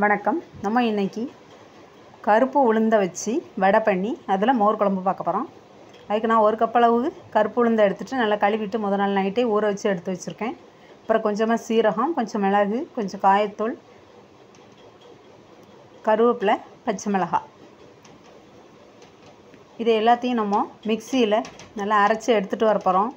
வணக்கம் நம்ம இன்னைக்கு கருப்பு உளுந்தை வச்சு வடை பண்ணி அதில் மோர் குழம்பு பார்க்க போகிறோம் அதுக்கு நான் ஒரு கப் அளவு கருப்பு உளுந்தை எடுத்துகிட்டு நல்லா கழுவிட்டு முத நாள் நைட்டே ஊற வச்சு எடுத்து வச்சுருக்கேன் அப்புறம் கொஞ்சமாக சீரகம் கொஞ்சம் மிளகு கொஞ்சம் காயத்தூள் கருவேப்பிலை பச்சை மிளகாய் இது எல்லாத்தையும் நம்ம மிக்சியில் நல்லா அரைச்சி எடுத்துகிட்டு வர போகிறோம்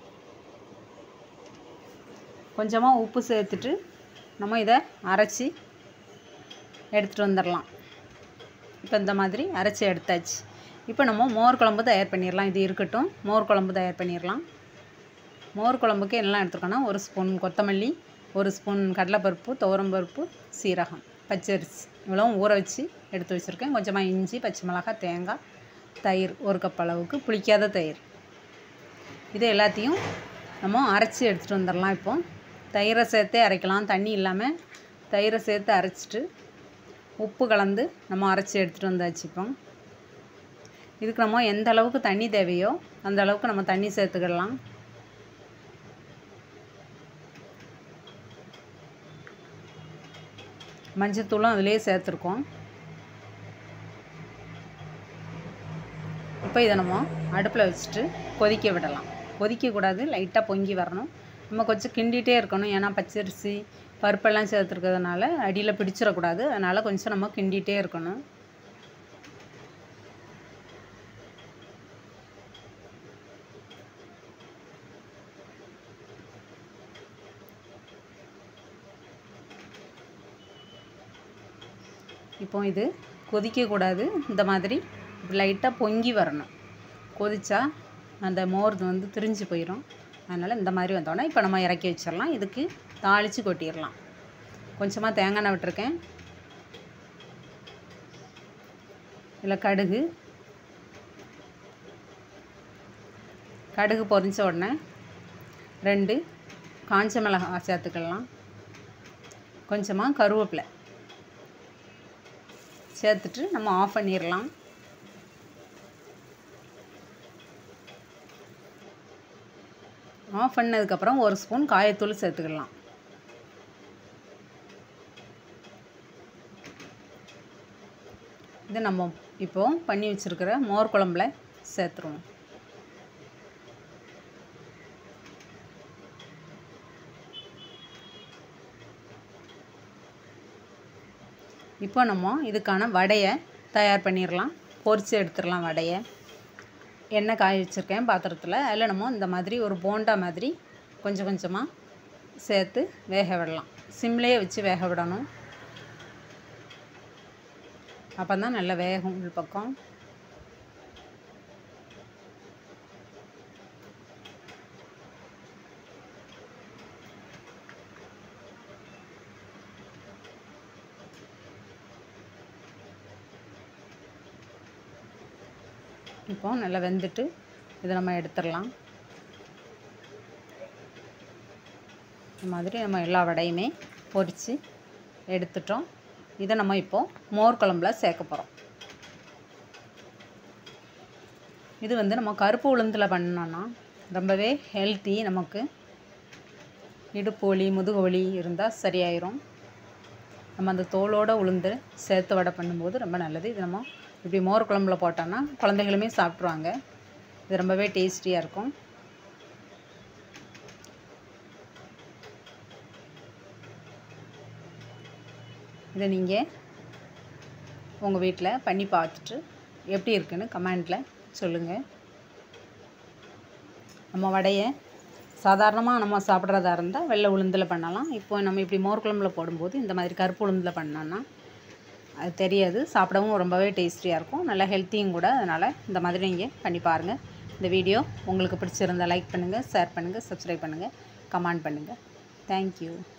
கொஞ்சமாக உப்பு சேர்த்துட்டு நம்ம இதை அரைச்சி எடுத்துகிட்டு வந்துடலாம் இப்போ இந்த மாதிரி அரைச்சி எடுத்தாச்சு இப்போ நம்ம மோர் குழம்பு தயார் பண்ணிடலாம் இது இருக்கட்டும் மோர் குழம்பு தயார் பண்ணிடலாம் மோர் குழம்புக்கு என்னெல்லாம் எடுத்துருக்கோன்னா ஒரு ஸ்பூன் கொத்தமல்லி ஒரு ஸ்பூன் கடலைப்பருப்பு துவரம்பருப்பு சீரகம் பச்சரிசி இவ்வளவும் ஊற வச்சு எடுத்து வச்சுருக்கேன் கொஞ்சமாக இஞ்சி பச்சை மிளகாய் தேங்காய் தயிர் ஒரு கப் அளவுக்கு புளிக்காத தயிர் இது எல்லாத்தையும் நம்ம அரைச்சி எடுத்துகிட்டு வந்துடலாம் இப்போ தயிரை சேர்த்தே அரைக்கலாம் தண்ணி இல்லாமல் தயிரை சேர்த்து அரைச்சிட்டு உப்பு கலந்து நம்ம அரைச்சி எடுத்துகிட்டு வந்தாச்சு இப்போ இதுக்கு நம்ம எந்த அளவுக்கு தண்ணி தேவையோ அந்த அளவுக்கு நம்ம தண்ணி சேர்த்துக்கிடலாம் மஞ்சத்தூளும் அதிலே சேர்த்துருக்கோம் இப்போ இதை நம்ம அடுப்பில் வச்சுட்டு கொதிக்க விடலாம் கொதிக்கக்கூடாது லைட்டாக பொங்கி வரணும் நம்ம கொஞ்சம் கிண்டிகிட்டே இருக்கணும் ஏன்னா பச்சரிசி பருப்பெல்லாம் சேர்த்துருக்கிறதுனால அடியில் பிடிச்சிடக்கூடாது அதனால் கொஞ்சம் நம்ம கிண்டிகிட்டே இருக்கணும் இப்போ இது கொதிக்கக்கூடாது இந்த மாதிரி லைட்டாக பொங்கி வரணும் கொதிச்சா அந்த மோர் வந்து திரிஞ்சு போயிடும் அதனால் இந்த மாதிரி வந்தோடனே இப்போ நம்ம இறக்கி வச்சிடலாம் இதுக்கு தாளித்து கொட்டிடலாம் கொஞ்சமாக தேங்காய் எண்ணெய் விட்டுருக்கேன் இதில் கடுகு கடுகு பொரிஞ்ச உடனே ரெண்டு காஞ்ச மிளகாய் சேர்த்துக்கலாம் கொஞ்சமாக கருவேப்பிலை சேர்த்துட்டு நம்ம ஆஃப் பண்ணிடலாம் ஆஃப் பண்ணதுக்கப்புறம் ஒரு ஸ்பூன் காயத்தூள் சேர்த்துக்கலாம் இது நம்ம இப்போது பண்ணி வச்சுருக்கிற மோர் குழம்புல சேர்த்துருவோம் இப்போ நம்ம இதுக்கான வடையை தயார் பண்ணிடலாம் பொரித்து எடுத்துடலாம் வடையை எண்ணெய் காய வச்சுருக்கேன் பாத்திரத்தில் அதில் நம்ம இந்த மாதிரி ஒரு போண்டா மாதிரி கொஞ்சம் கொஞ்சமாக சேர்த்து வேக விடலாம் சிம்லேயே வச்சு வேக விடணும் அப்போ தான் நல்லா வேகும் உள் பக்கம் இப்போ நல்லா வெந்துட்டு இதை நம்ம எடுத்துடலாம் இந்த மாதிரி நம்ம எல்லா வடையுமே பொரித்து எடுத்துட்டோம் இதை நம்ம இப்போது மோர் குழம்புல சேர்க்க போகிறோம் இது வந்து நம்ம கருப்பு உளுந்தில் பண்ணோன்னா ரொம்பவே ஹெல்த்தி நமக்கு இடுப்பு வலி முதுகு வலி இருந்தால் சரியாயிரும் நம்ம அந்த தோலோட உளுந்து சேர்த்து வடை பண்ணும்போது ரொம்ப நல்லது இது நம்ம இப்படி மோர் குழம்புல போட்டோன்னா குழந்தைகளுமே சாப்பிட்ருவாங்க இது ரொம்பவே டேஸ்டியாக இருக்கும் இதை நீங்கள் உங்கள் வீட்டில் பண்ணி பார்த்துட்டு எப்படி இருக்குன்னு கமெண்டில் சொல்லுங்கள் நம்ம வடையை சாதாரணமாக நம்ம சாப்பிட்றதா இருந்தால் வெள்ளை உளுந்தில் பண்ணலாம் இப்போ நம்ம இப்படி மோர் குழம்புல போடும்போது இந்த மாதிரி கருப்பு உளுந்தில் பண்ணோன்னா அது தெரியாது சாப்பிடவும் ரொம்பவே டேஸ்டியாக இருக்கும் நல்லா ஹெல்த்தியும் கூட அதனால் இந்த மாதிரி நீங்கள் பண்ணி பாருங்கள் இந்த வீடியோ உங்களுக்கு பிடிச்சிருந்தால் லைக் பண்ணுங்கள் ஷேர் பண்ணுங்கள் சப்ஸ்கிரைப் பண்ணுங்கள் கமெண்ட் பண்ணுங்கள் தேங்க்யூ